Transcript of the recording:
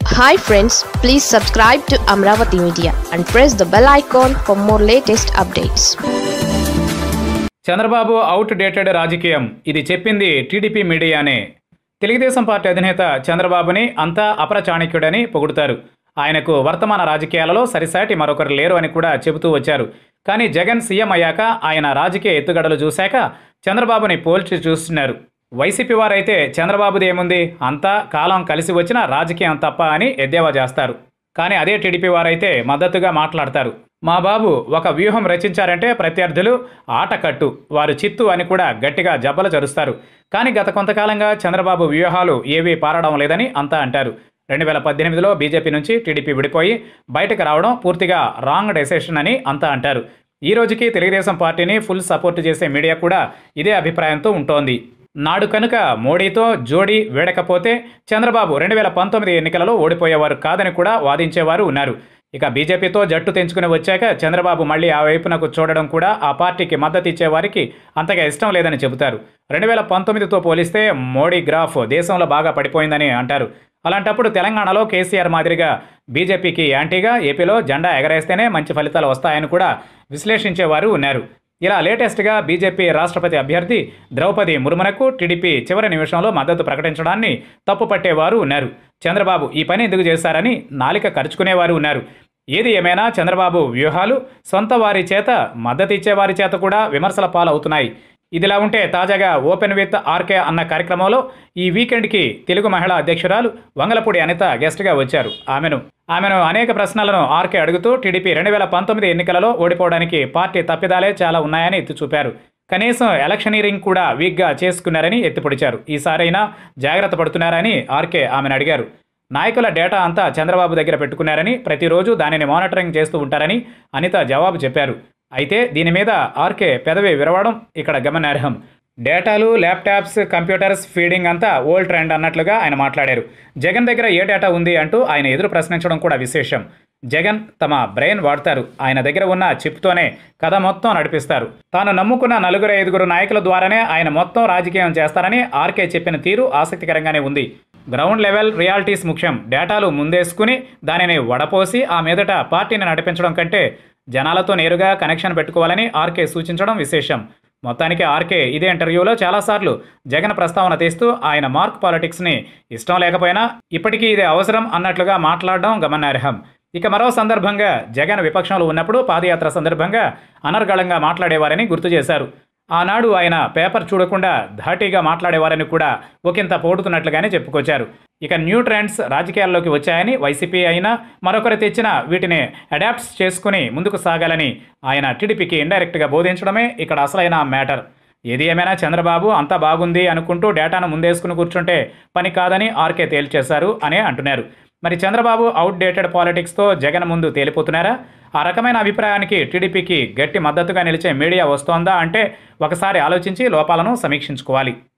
hi friends please subscribe to Amaravati media and press the bell icon for more latest updates Chandrababu outdated రాజకీయం ఇది చెప్పింది TDP మీడియానే Telugu Desam party అధినేత చంద్రబాబుని అంతా అపర చాణక్యుడని పొగుడుతారు ఆయనకు వర్తమాన రాజకీయాలలో సరిసాటి మరొకరు లేరు అని కూడా చెబుతూ వచ్చారు కానీ జగన్ సీఎం అయ్యాక ఆయన రాజకీయ ఎత్తుగడలు చూశాక చంద్రబాబుని పోల్చి చూస్తున్నారు వైసీపీ వారైతే చంద్రబాబుది ఏముంది అంతా కాలం కలిసి వచ్చిన రాజకీయం తప్ప అని ఎద్దేవా చేస్తారు కానీ అదే టీడీపీ వారైతే మద్దతుగా మాట్లాడతారు మా బాబు ఒక వ్యూహం రచించారంటే ప్రత్యర్థులు ఆట కట్టు వారు చిత్తు అని కూడా గట్టిగా జబ్బలు చరుస్తారు కానీ గత కొంతకాలంగా చంద్రబాబు వ్యూహాలు ఏవీ పారడం లేదని అంతా అంటారు రెండు వేల పద్దెనిమిదిలో బీజేపీ నుంచి టీడీపీ విడిపోయి బయటకు రావడం పూర్తిగా రాంగ్ డెసిషన్ అని అంతా అంటారు ఈ రోజుకి తెలుగుదేశం పార్టీని ఫుల్ సపోర్ట్ చేసే మీడియా కూడా ఇదే అభిప్రాయంతో ఉంటోంది నాడు కనుక మోడీతో జోడీ వేడకపోతే చంద్రబాబు రెండు వేల పంతొమ్మిది ఎన్నికలలో ఓడిపోయేవారు కాదని కూడా వాదించేవారు ఉన్నారు ఇక బీజేపీతో జట్టు తెంచుకుని వచ్చాక చంద్రబాబు మళ్ళీ ఆ వైపునకు చూడడం కూడా ఆ పార్టీకి మద్దతు ఇచ్చే వారికి అంతగా ఇష్టం లేదని చెబుతారు రెండు వేల పంతొమ్మిదితో పోలిస్తే మోడీ గ్రాఫ్ దేశంలో బాగా పడిపోయిందని అంటారు అలాంటప్పుడు తెలంగాణలో కేసీఆర్ మాదిరిగా బీజేపీకి యాంటీగా ఏపీలో జెండా ఎగరేస్తేనే మంచి ఫలితాలు వస్తాయని కూడా విశ్లేషించేవారు ఉన్నారు ఇలా లేటెస్ట్గా బీజేపీ రాష్ట్రపతి అభ్యర్థి ద్రౌపది ముర్మునకు టీడీపీ చివరి నిమిషంలో మద్దతు ప్రకటించడాన్ని తప్పుపట్టేవారు ఉన్నారు చంద్రబాబు ఈ పని ఎందుకు చేశారని నాలిక ఖర్చుకునేవారు ఉన్నారు ఏది ఏమైనా చంద్రబాబు వ్యూహాలు సొంత వారి చేత మద్దతు ఇచ్చేవారి చేత కూడా విమర్శల పాలవుతున్నాయి ఇదిలా ఉంటే తాజాగా ఓపెన్ విత్ ఆర్కే అన్న కార్యక్రమంలో ఈ వీకెండ్కి తెలుగు మహిళా అధ్యక్షురాలు వంగలపూడి అనిత గెస్ట్గా వచ్చారు ఆమెను ఆమెను అనేక ప్రశ్నలను ఆర్కే అడుగుతూ టీడీపీ రెండు వేల పంతొమ్మిది ఎన్నికలలో ఓడిపోవడానికి పార్టీ తప్పిదాలే చాలా ఉన్నాయని ఎత్తి చూపారు కనీసం ఎలక్షనీరింగ్ కూడా వీక్గా చేసుకున్నారని ఎత్తిపొడిచారు ఈసారైనా జాగ్రత్త పడుతున్నారని ఆర్కే ఆమెను అడిగారు నాయకుల డేటా అంతా చంద్రబాబు దగ్గర పెట్టుకున్నారని ప్రతిరోజు దానిని మానిటరింగ్ చేస్తూ ఉంటారని అనిత జవాబు చెప్పారు అయితే దీని మీద ఆర్కే పెదవి విరవడం ఇక్కడ గమనార్హం డేటాలు ల్యాప్టాప్స్ కంప్యూటర్స్ ఫీడింగ్ అంతా ఓల్డ్ ట్రెండ్ అన్నట్లుగా ఆయన మాట్లాడారు జగన్ దగ్గర ఏ డేటా ఉంది అంటూ ఆయన ఎదురు ప్రశ్నించడం కూడా విశేషం జగన్ తమ బ్రెయిన్ వాడతారు ఆయన దగ్గర ఉన్న చిప్తోనే కథ మొత్తం నడిపిస్తారు తాను నమ్ముకున్న నలుగురు ఐదుగురు నాయకుల ద్వారానే ఆయన మొత్తం రాజకీయం చేస్తారని ఆర్కే చెప్పిన తీరు ఆసక్తికరంగానే ఉంది గ్రౌండ్ లెవెల్ రియాలిటీస్ ముఖ్యం డేటాలు ముందేసుకుని దానిని వడపోసి ఆ మీదట పార్టీని నడిపించడం కంటే జనాలతో నేరుగా కనెక్షన్ పెట్టుకోవాలని ఆర్కే సూచించడం విశేషం మొత్తానికి ఆర్కే ఇదే ఇంటర్వ్యూలో చాలాసార్లు జగన్ ప్రస్తావన తీస్తూ ఆయన మార్క్ పాలిటిక్స్ని ఇష్టం లేకపోయినా ఇప్పటికీ ఇది అవసరం అన్నట్లుగా మాట్లాడడం గమనార్హం ఇక మరో సందర్భంగా జగన్ విపక్షంలో ఉన్నప్పుడు పాదయాత్ర సందర్భంగా అనర్గళంగా మాట్లాడేవారని గుర్తు చేశారు ఆనాడు ఆయన పేపర్ చూడకుండా ధాటీగా మాట్లాడేవారని కూడా ఒకంత పోడుతున్నట్లుగానే చెప్పుకొచ్చారు ఇక న్యూ ట్రెండ్స్ రాజకీయాల్లోకి వచ్చాయని వైసీపీ అయినా మరొకరు తెచ్చిన వీటిని అడాప్ట్స్ చేసుకుని ముందుకు సాగాలని ఆయన టీడీపీకి ఇండైరెక్ట్గా బోధించడమే ఇక్కడ అసలైన మ్యాటర్ ఏది ఏమైనా చంద్రబాబు అంతా బాగుంది అనుకుంటూ డేటాను ముందేసుకుని కూర్చుంటే పని కాదని ఆర్కే తేల్చేశారు అనే అంటున్నారు మరి చంద్రబాబు అవుట్ డేటెడ్ పాలిటిక్స్తో జగన్ ముందు తేలిపోతున్నారా ఆ రకమైన అభిప్రాయానికి టీడీపీకి గట్టి మద్దతుగా నిలిచే మీడియా వస్తోందా అంటే ఒకసారి ఆలోచించి లోపాలను సమీక్షించుకోవాలి